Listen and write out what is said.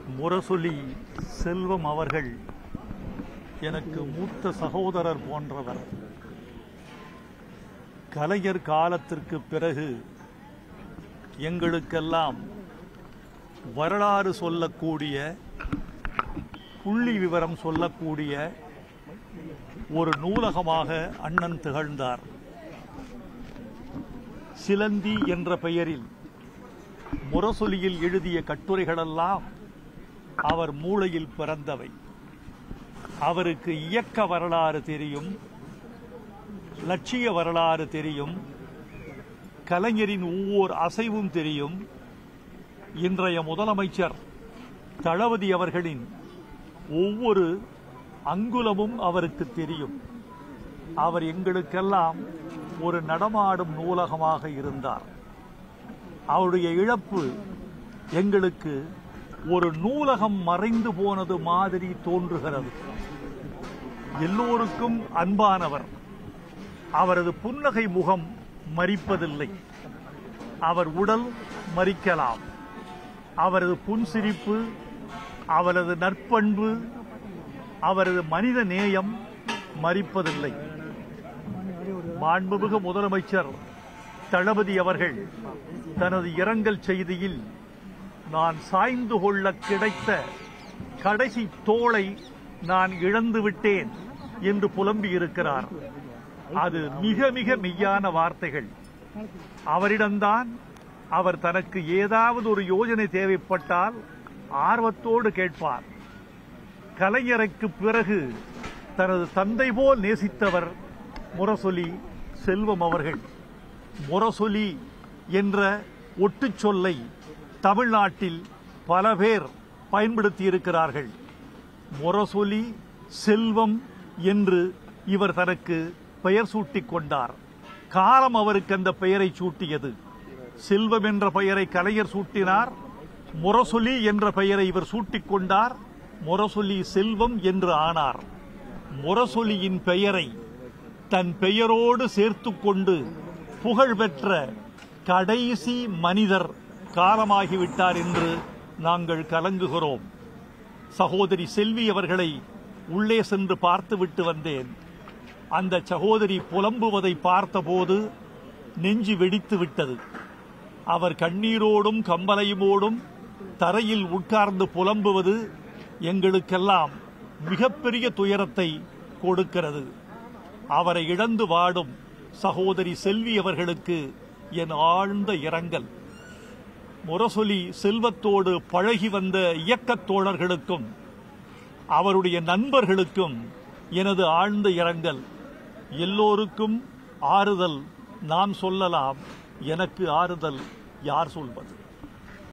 முரசொலி செல்வம் அவர்கள் எனக்கு மூத்த சகோதரர் போன்றவர் கலைஞர் காலத்திற்கு பிறகு எங்களுக்கெல்லாம் வரலாறு சொல்லக்கூடிய புள்ளி விவரம் சொல்லக்கூடிய ஒரு நூலகமாக அண்ணன் திகழ்ந்தார் சிலந்தி என்ற பெயரில் முரசொலியில் எழுதிய கட்டுரைகளெல்லாம் அவர் மூளையில் பிறந்தவை அவருக்கு இயக்க வரலாறு தெரியும் லட்சிய வரலாறு தெரியும் கலைஞரின் ஒவ்வொரு அசைவும் தெரியும் இன்றைய முதலமைச்சர் தளபதி அவர்களின் ஒவ்வொரு அங்குலமும் அவருக்கு தெரியும் அவர் எங்களுக்கெல்லாம் ஒரு நடமாடும் நூலகமாக இருந்தார் அவருடைய இழப்பு எங்களுக்கு ஒரு நூலகம் மறைந்து போனது மாதிரி தோன்றுகிறது எல்லோருக்கும் அன்பானவர் அவரது புன்னகை முகம் மறிப்பதில்லை அவர் உடல் மறிக்கலாம் அவரது புன்சிரிப்பு அவரது நற்பண்பு அவரது மனித நேயம் மறிப்பதில்லை மாண்புமிகு முதலமைச்சர் தளபதி அவர்கள் தனது இரங்கல் செய்தியில் நான் சாய்ந்து கொள்ள கிடைத்த கடைசி தோளை நான் இழந்து விட்டேன் என்று புலம்பியிருக்கிறார் அது மிக மிக மெய்யான வார்த்தைகள் அவரிடம்தான் அவர் தனக்கு ஏதாவது ஒரு யோஜனை தேவைப்பட்டால் ஆர்வத்தோடு கேட்பார் கலைஞருக்கு பிறகு தனது தந்தை போல் நேசித்தவர் முரசொலி செல்வம் அவர்கள் முரசொலி என்ற ஒட்டுச் சொல்லை தமிழ்நாட்டில் பல பேர் பயன்படுத்தி இருக்கிறார்கள் முரசொலி செல்வம் என்று இவர் தனக்கு பெயர் சூட்டிக் கொண்டார் காலம் அவருக்கு அந்த பெயரை சூட்டியது செல்வம் என்ற பெயரை கலைஞர் சூட்டினார் முரசொலி என்ற பெயரை இவர் சூட்டிக் கொண்டார் முரசொலி செல்வம் என்று ஆனார் முரசொலியின் பெயரை தன் பெயரோடு சேர்த்துக் கொண்டு புகழ் பெற்ற கடைசி மனிதர் காலமாகிவிட்டார் என்று நாங்கள் கலங்குகிறோம் சகோதரி செல்வி அவர்களை உள்ளே சென்று பார்த்துவிட்டு வந்தேன் அந்த சகோதரி புலம்புவதை பார்த்தபோது நெஞ்சு வெடித்து விட்டது அவர் கண்ணீரோடும் கம்பலையுமோடும் தரையில் உட்கார்ந்து புலம்புவது எங்களுக்கெல்லாம் மிகப்பெரிய துயரத்தை கொடுக்கிறது அவரை இழந்து வாடும் சகோதரி செல்வி அவர்களுக்கு என் ஆழ்ந்த இரங்கல் முரசொலி செல்வத்தோடு பழகி வந்த இயக்கத் தோழர்களுக்கும் அவருடைய நண்பர்களுக்கும் எனது ஆழ்ந்த இரங்கல் எல்லோருக்கும் ஆறுதல் நான் சொல்லலாம் எனக்கு ஆறுதல் யார் சொல்வது